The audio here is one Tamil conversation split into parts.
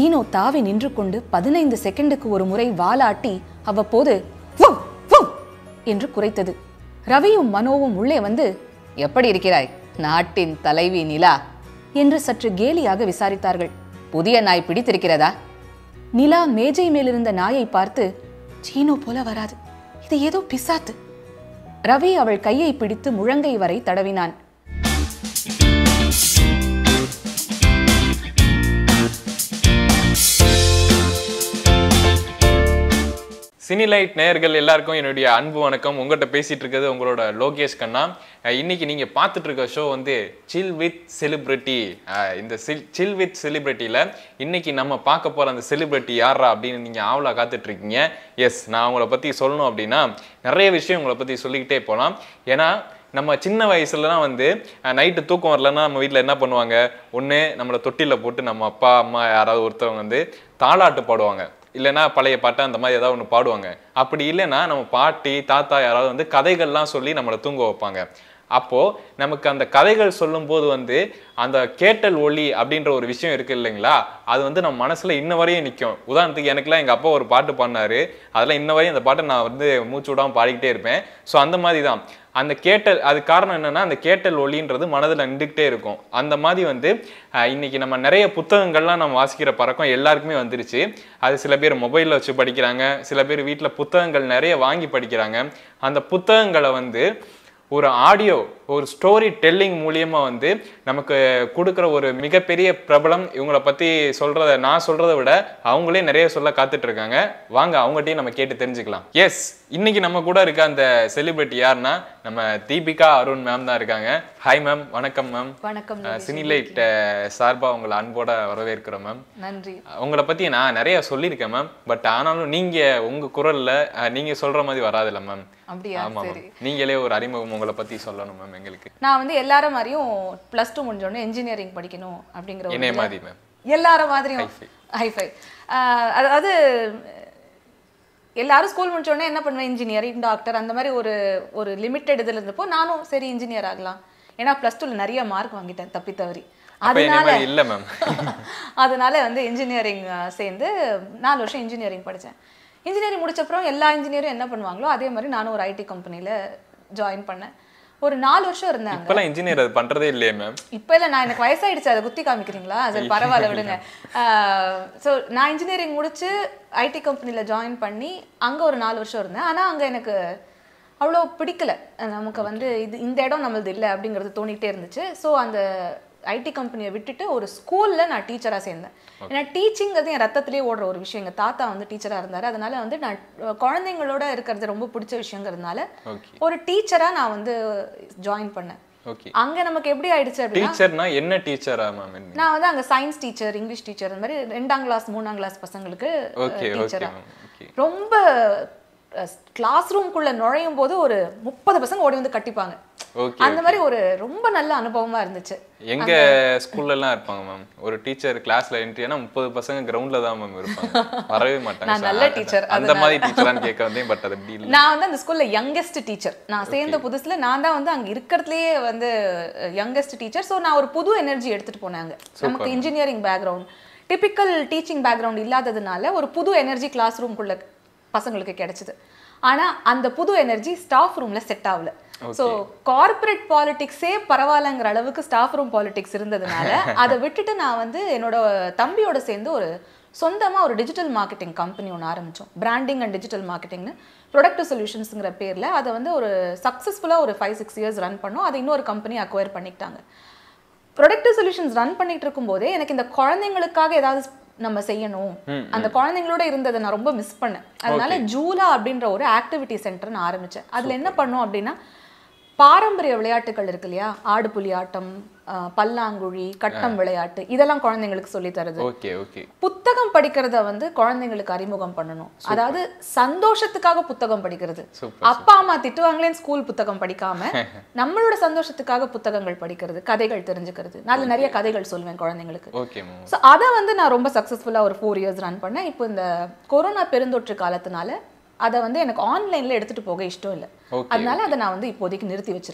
சீனோ தாவி நின்று கொண்டு பதினைந்து செகண்டுக்கு ஒரு முறை வாலாட்டி அவ்வப்போது "வு, வு" என்று குரைத்தது ரவியும் மனோவும் உள்ளே வந்து எப்படி இருக்கிறாய் நாட்டின் தலைவி நிலா என்று சற்று கேலியாக விசாரித்தார்கள் புதிய நாய் பிடித்திருக்கிறதா நிலா மேஜை மேலிருந்த நாயை பார்த்து சீனோ போல வராது இது ஏதோ பிசாத்து ரவி அவள் கையை பிடித்து முழங்கை வரை தடவினான் சினிலைட் நேயர்கள் எல்லாருக்கும் என்னுடைய அன்பு வணக்கம் உங்கள்கிட்ட பேசிட்டு இருக்கிறது உங்களோட லோகேஷ் கண்ணா அஹ் இன்னைக்கு நீங்க பார்த்துட்டு இருக்க ஷோ வந்து சில் வித் செலிபிரிட்டி இந்த சில் வித் செலிபிரிட்டியில இன்னைக்கு நம்ம பார்க்க போற அந்த செலிபிரிட்டி யாரா அப்படின்னு நீங்க ஆவலா காத்துட்டு இருக்கீங்க எஸ் நான் உங்களை பத்தி சொல்லணும் அப்படின்னா நிறைய விஷயம் உங்களை பத்தி சொல்லிக்கிட்டே போகலாம் ஏன்னா நம்ம சின்ன வயசுலலாம் வந்து நைட்டு தூக்கம் வரலன்னா நம்ம வீட்டில் என்ன பண்ணுவாங்க ஒன்று நம்மளை தொட்டிலில் போட்டு நம்ம அப்பா அம்மா யாராவது ஒருத்தவங்க வந்து தாலாட்டு பாடுவாங்க இல்லைன்னா பழைய பாட்டு அந்த மாதிரி ஏதாவது ஒன்று பாடுவாங்க அப்படி இல்லைன்னா நம்ம பாட்டி தாத்தா யாராவது வந்து கதைகள்லாம் சொல்லி நம்மளை தூங்க வைப்பாங்க அப்போ நமக்கு அந்த கதைகள் சொல்லும்போது வந்து அந்த கேட்டல் ஒளி அப்படின்ற ஒரு விஷயம் இருக்கு இல்லைங்களா அது வந்து நம்ம மனசுல இன்ன வரையும் நிற்கும் உதாரணத்துக்கு எனக்குலாம் எங்க அப்பா ஒரு பாட்டு பாடினாரு அதெல்லாம் இன்ன வரையும் அந்த பாட்டை நான் வந்து மூச்சு விடாம பாடிக்கிட்டே இருப்பேன் ஸோ அந்த மாதிரி தான் அந்த கேட்டல் அது காரணம் என்னன்னா அந்த கேட்டல் ஒளின்றது மனதில் நின்றுக்கிட்டே இருக்கும் அந்த மாதிரி வந்து அஹ், இன்னைக்கு நம்ம நிறைய புத்தகங்கள்லாம் நம்ம வாசிக்கிற பழக்கம் எல்லாருக்குமே வந்துருச்சு அது சில பேர் மொபைலில் வச்சு படிக்கிறாங்க சில பேர் வீட்டில் புத்தகங்கள் நிறைய வாங்கி படிக்கிறாங்க அந்த புத்தகங்களை வந்து ஒரு ஆடியோ ஒரு ஸ்டோரி டெல்லிங் மூலியமா வந்து நமக்கு கொடுக்குற ஒரு மிகப்பெரிய பிரபலம் இவங்கள பத்தி சொல்றத நான் சொல்றதை விட அவங்களே நிறைய சொல்ல காத்துட்டு இருக்காங்க வாங்க அவங்ககிட்டயும் நம்ம கேட்டு தெரிஞ்சுக்கலாம் எஸ் இன்னைக்கு நம்ம கூட இருக்க அந்த செலிபிரிட்டி யாருன்னா நம்ம தீபிகா அருண் மேம் தான் இருக்காங்க ஹாய் மேம் வணக்கம் மேம் வணக்கம் சினிலைட் சார்பா உங்களை அன்போட வரவேற்கிறோம் மேம் நன்றி உங்களை பத்தி நான் நிறைய சொல்லியிருக்கேன் மேம் பட் ஆனாலும் நீங்க உங்க குரல்ல அஹ், நீங்க சொல்ற மாதிரி வராதுல்ல மேம் அப்படியா ஆமா சரி மேம் நீங்களே ஒரு அறிமுகம் உங்களை பத்தி சொல்லணும் மேம் எங்களுக்கு நான் வந்து எல்லாரும் மாதிரியும் ப்ளஸ் டூ முடிஞ்சோடனே இன்ஜினியரிங் படிக்கணும் அப்படிங்கிற ஒரு என்னைய இதுல- மாதிரி மேம் எல்லாரும் மாதிரியும் ஹைஃபை அதாவது எல்லாரும் ஸ்கூல் முடிச்சோடனே என்ன பண்ணுவேன் இன்ஜினியரிங் டாக்டர் அந்த மாதிரி ஒரு ஒரு லிமிட்டெட் இதில் இருந்தப்போ நானும் சரி இன்ஜினியர் ஆகலாம் ஏன்னா ப்ளஸ் டூவில் நிறைய மார்க் வாங்கிட்டேன் தப்பி தவறி அப்ப என்ன அதனால மாதிரி இல்ல மேம் அதனால வந்து இன்ஜினியரிங் சேர்ந்து நாலு வருஷம் இன்ஜினியரிங் படித்தேன் இன்ஜினியரிங் முடிச்சப்புறம் எல்லா இன்ஜினியரும் என்ன பண்ணுவாங்களோ அதே மாதிரி நானும் ஒரு ஐடி கம்பெனியில் ஜாயின் பண்ணேன் ஒரு நாலு வருஷம் இருந்தேன் அங்க. இப்பெல்லாம் இன்ஜினியர் அது பண்றதே இல்லையே மேம் இப்ப இல்ல நான் எனக்கு வயசாயிடுச்சு அதை குத்தி காமிக்கிறீங்களா சரி பரவாயில்ல விடுங்க ஸோ நான் இன்ஜினியரிங் முடிச்சு ஐடி கம்பெனில ஜாயின் பண்ணி அங்க ஒரு நாலு வருஷம் இருந்தேன் ஆனா அங்க எனக்கு அவ்வளோ பிடிக்கல அஹ் நமக்கு வந்து இது இந்த இடம் நம்மளது இல்லை அப்படிங்கிறது தோணிட்டே இருந்துச்சு ஸோ அந்த ஐடி கம்பெனியை விட்டுட்டு ஒரு ஸ்கூல்ல நான் டீச்சரா சேர்ந்தேன் ஏன்னா டீச்சிங்கிறது என் ரத்தத்திலேயே ஓடுற ஒரு விஷயம் எங்க தாத்தா வந்து டீச்சரா இருந்தாரு அதனால வந்து நான் அஹ், குழந்தைங்களோட இருக்கிறது ரொம்ப பிடிச்ச விஷயங்கிறதுனால ஓகே ஒரு டீச்சரா நான் வந்து ஜாயின் பண்ணேன் ஓகே அங்க நமக்கு எப்படி ஆயிடுச்சு அப்படின்னா டீச்சர்னா என்ன டீச்சரா மேம் நான் வந்து அங்க சயின்ஸ் டீச்சர் இங்கிலீஷ் டீச்சர் அந்த மாதிரி ரெண்டாம் கிளாஸ் மூணாம் கிளாஸ் பசங்களுக்கு ஓகே ஓகே டீச்சரா மேம் ஓகே ரொம்ப கிளாஸ் ரூம்குள்ள நுழையும் போது ஒரு முப்பது பசங்க ஓடி வந்து கட்டிப்பாங்க ஓகே அந்த மாதிரி ஒரு ரொம்ப நல்ல அனுபவமா இருந்துச்சு எங்க ஸ்கூல்ல எல்லாம் இருப்பாங்க மேம் ஒரு டீச்சர் கிளாஸ்ல என்ட்ரினா முப்பது பசங்க கிரவுண்ட்ல தான் மேம் இருப்பாங்க வரவே மாட்டாங்க நான் So, நல்ல அ- teacher, அந்த மாதிரி டீச்சரான்னு கேட்க வந்தேன் பட் அது அப்படி இல்ல நான் வந்து அந்த ஸ்கூல்ல யங்கஸ்ட் டீச்சர் நான் சேர்ந்த புதுசுல நான் தான் வந்து அங்க இருக்கிறதுலயே வந்து யங்கஸ்ட் டீச்சர் ஸோ நான் ஒரு புது எனர்ஜி எடுத்துட்டு போனாங்க நமக்கு engineering background typical teaching background இல்லாததுனால ஒரு புது எனர்ஜி கிளாஸ் ரூம்குள்ள பசங்களுக்கு கிடைச்சது ஆனா அந்த புது எனர்ஜி ஸ்டாஃப் ரூம்ல செட் ஆகல ஸோ கார்ப்பரேட் பாலிடிக்ஸே பரவாயில்லங்கிற அளவுக்கு ஸ்டாஃப் ரூம் பாலிடிக்ஸ் இருந்ததுனால அதை விட்டுட்டு நான் வந்து என்னோட தம்பியோட சேர்ந்து ஒரு சொந்தமா ஒரு டிஜிட்டல் மார்க்கெட்டிங் கம்பெனி ஒன்று ஆரம்பிச்சோம் பிராண்டிங் அண்ட் டிஜிட்டல் மார்க்கெட்டிங்னு ப்ரொடக்டிவ் சொல்யூஷன்ஸுங்கிற பேர்ல அதை வந்து ஒரு சக்ஸஸ்ஃபுல்லாக ஒரு ஃபைவ் சிக்ஸ் இயர்ஸ் ரன் பண்ணோம் அதை இன்னொரு கம்பெனி அக்வயர் பண்ணிக்கிட்டாங்க ப்ரொடக்டிவ் சொல்யூஷன்ஸ் ரன் பண்ணிட்டு இருக்கும்போதே எனக்கு இந்த குழந்தைங்களுக்காக ஏதாவது நம்ம செய்யணும் அந்த குழந்தைங்களோட இருந்ததை நான் ரொம்ப மிஸ் பண்ணேன் அதனால ஜூலா அப்படின்ற ஒரு ஆக்டிவிட்டி சென்டர் நான் ஆரம்பிச்சேன் அதுல என்ன பண்ணோம் அப்படின்னா பாரம்பரிய விளையாட்டுகள் இருக்கு இல்லையா ஆடு புலி ஆட்டம் அஹ், பல்லாங்குழி கட்டம் விளையாட்டு இதெல்லாம் குழந்தைங்களுக்கு சொல்லி தருது ஓகே ஓகே புத்தகம் படிக்கிறத வந்து குழந்தைங்களுக்கு அறிமுகம் பண்ணணும் அதாவது சந்தோஷத்துக்காக புத்தகம் படிக்கிறது சூப்பர் அப்பா அம்மா திட்டுவாங்களேன்னு ஸ்கூல் புத்தகம் படிக்காம நம்மளோட சந்தோஷத்துக்காக புத்தகங்கள் படிக்கிறது கதைகள் தெரிஞ்சுக்கிறது நான் நிறைய கதைகள் சொல்லுவேன் குழந்தைங்களுக்கு ஓகே மேம் ஸோ அதை வந்து நான் ரொம்ப சக்ஸஸ்ஃபுல்லாக ஒரு ஃபோர் இயர்ஸ் ரன் பண்ணேன் இப்போ இந்த கொரோனா பெருந்தொற்று காலத்தினால அதை வந்து எனக்கு ஆன்லைனில் எடுத்துகிட்டு போக இஷ்டம் இல்லை Okay, அதனால அதை நான் வந்து இப்போதைக்கு நிறுத்தி வச்சிருக்கேன்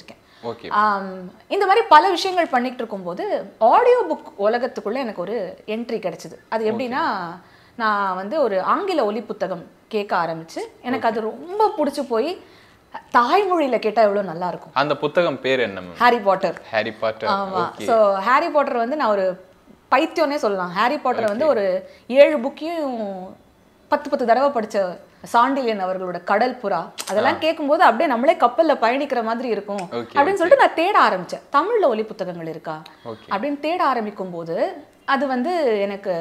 ஓகே ஆம், இந்த மாதிரி பல விஷயங்கள் பண்ணிட்டு இருக்கும்போது ஆடியோ புக் உலகத்துக்குள்ள எனக்கு ஒரு என்ட்ரி கிடைச்சது அது எப்படின்னா நான் வந்து ஒரு ஆங்கில ஒலி புத்தகம் கேட்க ஆரம்பிச்சு எனக்கு அது ரொம்ப பிடிச்சி போய் தாய்மொழியில கேட்டா எவ்வளவு நல்லா இருக்கும் அந்த புத்தகம் பேர் என்ன ma'am Harry Potter Harry Potter ஆமா ஸோ ஹாரி பாட்டர் வந்து நான் ஒரு பைத்தியம்னே சொல்லலாம் ஹாரி பாட்டர் வந்து ஒரு ஏழு புக்கையும் பத்து பத்து தடவை படிச்ச சாண்டிலியன் அவர்களோட கடல் புறா அதெல்லாம் கேட்கும்போது அப்படியே நம்மளே கப்பல்ல பயணிக்கிற மாதிரி இருக்கும் Okay, அப்படின்னு சொல்லிட்டு நான் தேட ஆரம்பிச்சேன் தமிழ்ல ஒலி புத்தகங்கள் இருக்கா Okay. அப்படின்னு தேட ஆரம்பிக்கும் போது அது வந்து எனக்கு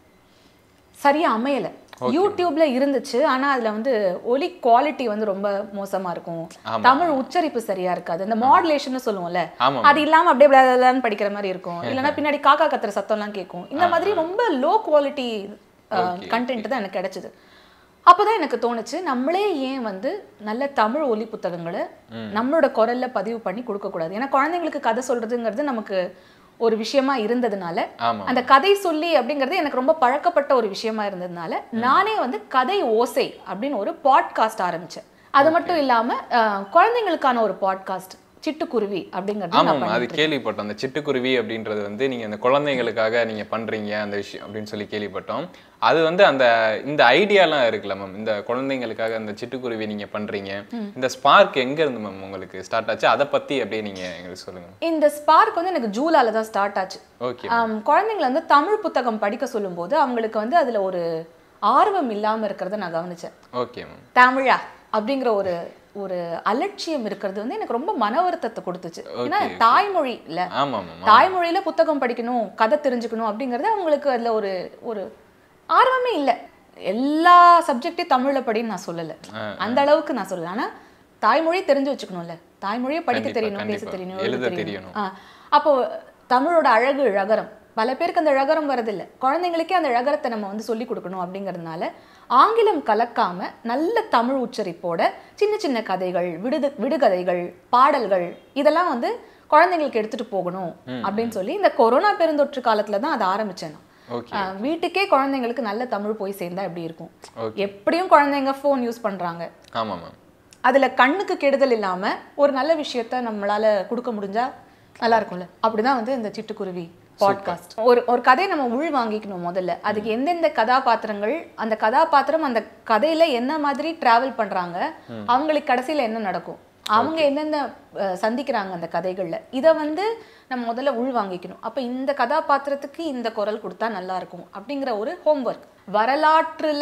சரியா அமையல யூடியூப்ல இருந்துச்சு ஆனா அதுல வந்து ஒலி குவாலிட்டி வந்து ரொம்ப மோசமா இருக்கும் தமிழ் உச்சரிப்பு சரியா இருக்காது இந்த மாடுலேஷன் சொல்லுவோம்ல ஆமா அது இல்லாம அப்படியே பிளான்னு படிக்கிற மாதிரி இருக்கும் இல்லைன்னா பின்னாடி காக்கா கத்துற சத்தம்லாம் கேட்கும் இந்த மாதிரி ரொம்ப லோ குவாலிட்டி கண்டென்ட் தான் எனக்கு கிடைச்சது அப்பதான் எனக்கு தோணுச்சு நம்மளே ஏன் வந்து நல்ல தமிழ் ஒலி புத்தகங்களை நம்மளோட குரல்ல பதிவு பண்ணி கொடுக்க கூடாது ஏன்னா குழந்தைங்களுக்கு கதை சொல்றதுங்கிறது நமக்கு ஒரு விஷயமா இருந்ததுனால ஆமா அந்த கதை சொல்லி அப்படிங்கிறது எனக்கு ரொம்ப பழக்கப்பட்ட ஒரு விஷயமா இருந்ததுனால நானே வந்து கதை ஓசை அப்படின்னு ஒரு பாட்காஸ்ட் ஆரம்பிச்சேன் அது மட்டும் இல்லாம அஹ், குழந்தைங்களுக்கான ஒரு பாட்காஸ்ட் சிட்டுக்குருவி அப்படிங்கிறது நான் ஆமாம் அது கேள்விப்பட்டோம் அந்த சிட்டுக்குருவி அப்படின்றது வந்து நீங்க அந்த குழந்தைங்களுக்காக நீங்க பண்றீங்க அந்த விஷயம் அப்படின்னு சொல்லி கேள்விப்பட்டோம் அது வந்து அந்த இந்த ஐடியாலாம் இருக்குல்ல மேம் இந்த குழந்தைங்களுக்காக அந்த சிட்டுக்குருவி நீங்க பண்றீங்க இந்த ஸ்பார்க் எங்க இருந்து மேம் உங்களுக்கு ஸ்டார்ட் ஆச்சு அதை பத்தி அப்படியே நீங்க எங்களுக்கு சொல்லுங்க இந்த ஸ்பார்க் வந்து எனக்கு ஜூலால தான் ஸ்டார்ட் ஆச்சு ஓகே ஆம், குழந்தைங்களை வந்து தமிழ் புத்தகம் படிக்க சொல்லும்போது அவங்களுக்கு வந்து அதுல ஒரு ஆர்வம் இல்லாம இருக்கிறத நான் கவனிச்சேன் ஓகே மேம் தமிழா அப்படிங்கிற ஒரு ஒரு அலட்சியம் இருக்கிறது வந்து எனக்கு ரொம்ப மன வருத்தத்தை கொடுத்துச்சு ஏன்னா தாய்மொழி இல்ல ஆமா மேம் தாய்மொழியில புத்தகம் படிக்கணும் கதை தெரிஞ்சுக்கணும் அப்படிங்கிறது அவங்களுக்கு அதுல ஒரு ஒரு ஆர்வமே இல்லை எல்லா சப்ஜெக்டையும் தமிழ்ல படின்னு நான் சொல்லல அந்த அளவுக்கு நான் சொல்லல ஆனா தாய்மொழி தெரிஞ்சு வச்சுக்கணும்ல தாய்மொழியை படிக்க கண்டிப்பா, தெரியணும் பேச கண்டிப்பா. தெரியணும் எழுத எழுத தெரியணும். தெரியணும் ஆ, அப்போ தமிழோட அழகு ழகரம் பல பேருக்கு அந்த ழகரம் வரதில்லை குழந்தைங்களுக்கே அந்த ழகரத்தை நம்ம வந்து சொல்லி கொடுக்கணும் அப்படிங்கிறதுனால ஆங்கிலம் கலக்காம நல்ல தமிழ் உச்சரிப்போட சின்ன சின்ன கதைகள் விடுது விடுகதைகள் பாடல்கள் இதெல்லாம் வந்து குழந்தைங்களுக்கு எடுத்துட்டு போகணும் அப்படின்னு சொல்லி இந்த கொரோனா பெருந்தொற்று காலத்துல தான் அதை ஆரம்பிச்சேன் நான். ஓகே ஆ, வீட்டுக்கே குழந்தைங்களுக்கு நல்ல தமிழ் போய் சேர்ந்தா எப்படி இருக்கும் ஓகே எப்படியும் குழந்தைங்க ஃபோன் யூஸ் பண்றாங்க ஆமா மேம் அதுல கண்ணுக்கு கெடுதல் இல்லாம ஒரு நல்ல விஷயத்த நம்மளால கொடுக்க முடிஞ்சா நல்லா இருக்கும்ல அப்படிதான் வந்து இந்த சிட்டுக்குருவி பாட்காஸ்ட் ஒரு ஒரு கதையை நம்ம உள் வாங்கிக்கணும் முதல்ல அதுக்கு எந்தெந்த கதாபாத்திரங்கள் அந்த கதாபாத்திரம் அந்த கதையில என்ன மாதிரி டிராவல் பண்றாங்க அவங்களுக்கு கடைசியில என்ன நடக்கும் அவங்க என்னென்ன அஹ், சந்திக்கிறாங்க அந்த கதைகள்ல இதை வந்து நம்ம முதல்ல உள் வாங்கிக்கணும் அப்ப இந்த கதாபாத்திரத்துக்கு இந்த குரல் கொடுத்தா நல்லா இருக்கும் அப்படிங்கிற ஒரு ஹோம்ஒர்க் வரலாற்றுல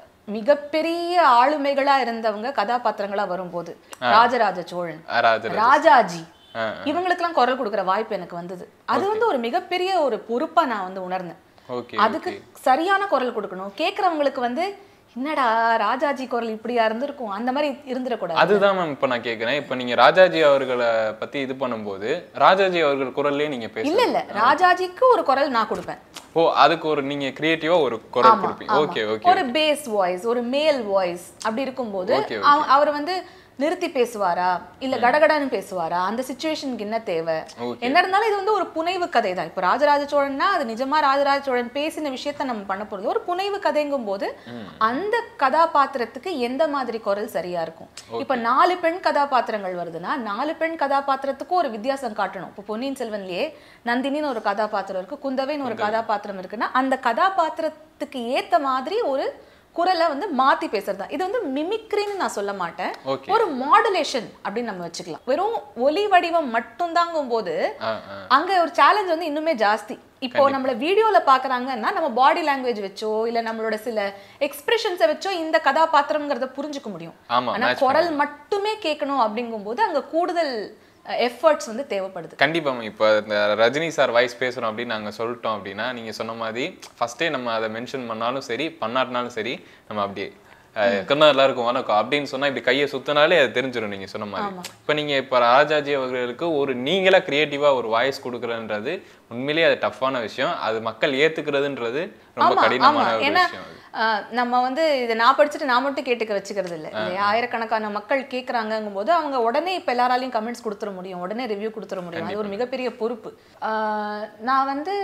மிகப்பெரிய ஆளுமைகளா இருந்தவங்க கதாபாத்திரங்களா வரும்போது ராஜராஜ சோழன் யாராவது ராஜாஜி ஆ, இவங்களுக்கெல்லாம் குரல் கொடுக்குற வாய்ப்பு எனக்கு வந்தது அது வந்து ஒரு மிகப்பெரிய ஒரு பொறுப்பா நான் வந்து உணர்ந்தேன் ஓகே அதுக்கு சரியான குரல் கொடுக்கணும் கேட்கறவங்களுக்கு வந்து என்னடா ராஜாஜி குரல் இப்படியா இருந்திருக்கும் அந்த மாதிரி இருந்துடக்கூடாது அதுதான் மேம் இப்போ நான் கேட்குறேன் இப்போ நீங்க ராஜாஜி அவர்களை பத்தி இது பண்ணும்போது ராஜாஜி அவர்கள் குரல்லே நீங்க இல்ல பேச இல்ல ராஜாஜிக்கு ஒரு குரல் நான் கொடுப்பேன் ஓ அதுக்கு ஒரு நீங்க கிரியேட்டிவா ஒரு குரல் ஆமா, கொடுப்பீங்க ஆமா. ஓகே ஓகே ஒரு பேஸ் வாய்ஸ் ஒரு மேல் வாய்ஸ் அப்படி இருக்கும்போது Okay, அவ- அவர் வந்து நிறுத்தி பேசுவாரா இல்ல கடகடன்னு பேசுவாரா அந்த சுச்சுவேஷனுக்கு என்ன தேவை Okay. என்ன இருந்தாலும் இது வந்து ஒரு புனைவு கதை தான் இப்போ ராஜராஜ சோழன்னா அது நிஜமா ராஜராஜ சோழன் பேசின விஷயத்த நம்ம பண்ண போறது ஒரு புனைவு கதைங்கும் போது அந்த கதாபாத்திரத்துக்கு எந்த மாதிரி குரல் சரியா இருக்கும் இப்ப நாலு பெண் கதாபாத்திரங்கள் வருதுன்னா நாலு பெண் கதாபாத்திரத்துக்கும் ஒரு வித்தியாசம் காட்டணும் இப்போ பொன்னியின் செல்வன்லயே நந்தினின்னு ஒரு கதாபாத்திரம் இருக்கு குந்தவைன்னு ஒரு கதாபாத்திரம் இருக்குன்னா அந்த கதாபாத்திரத்துக்கு ஏத்த மாதிரி ஒரு குரலை வந்து மாத்தி பேசுறது தான் இது வந்து மிமிக்ரின்னு நான் சொல்ல மாட்டேன் ஓகே ஒரு மாடுலேஷன் அப்படின்னு நம்ம வச்சுக்கலாம் வெறும் ஒலி வடிவம் மட்டும் தாங்கும் போது ஆ ஆ அங்க ஒரு சேலஞ்ச் வந்து இன்னுமே ஜாஸ்தி இப்போ நம்மள வீடியோல பாக்குறாங்கன்னா நம்ம பாடி லாங்குவேஜ் வச்சோ இல்ல நம்மளோட சில எக்ஸ்பிரஷன்ஸை வச்சோ இந்த கதாபாத்திரம்ங்கிறத புரிஞ்சுக்க முடியும் ஆமா ஆனா match குரல் மட்டுமே கேட்கணும் அப்படிங்கும்போது அங்க கூடுதல் எஃபர்ட்ஸ் வந்து தேவைப்படுது கண்டிப்பா மேம் இப்போ இந்த ரஜினி சார் வாய்ஸ் பேசுறோம் அப்படின்னு நாங்க சொல்லிட்டோம் அப்படின்னா நீங்க சொன்ன மாதிரி ஃபர்ஸ்டே நம்ம அதை மென்ஷன் பண்ணாலும் சரி பண்ணாட்டினாலும் சரி நம்ம அப்படியே கண்ணா எல்லாருக்கும் வணக்கம் அப்படின்னு சொன்னா இப்படி கையை சுத்தினாலே அது தெரிஞ்சிடும் நீங்க சொன்ன மாதிரி இப்போ நீங்க இப்போ ராஜாஜி அவர்களுக்கு ஒரு நீங்களா கிரியேட்டிவா ஒரு வாய்ஸ் கொடுக்குறன்றது உண்மையிலேயே அது டஃப்பான விஷயம் அது மக்கள் ஏத்துக்கிறதுன்றது ரொம்ப ஆமா ஆமா கடினமான ஒரு ஏன்னா விஷயம் அது. ஆஹ், நம்ம வந்து இதை நான் படிச்சுட்டு நான் மட்டும் கேட்டுக்க வச்சுக்கிறது இல்லை இல்லையா ஆயிரக்கணக்கான மக்கள் கேட்குறாங்கங்கும் போது அவங்க உடனே இப்போ எல்லாராலையும் கமெண்ட்ஸ் கொடுத்துட முடியும் உடனே ரிவ்யூ கொடுத்துட முடியும் அது ஒரு மிகப்பெரிய பொறுப்பு ஆஹ், நான் வந்து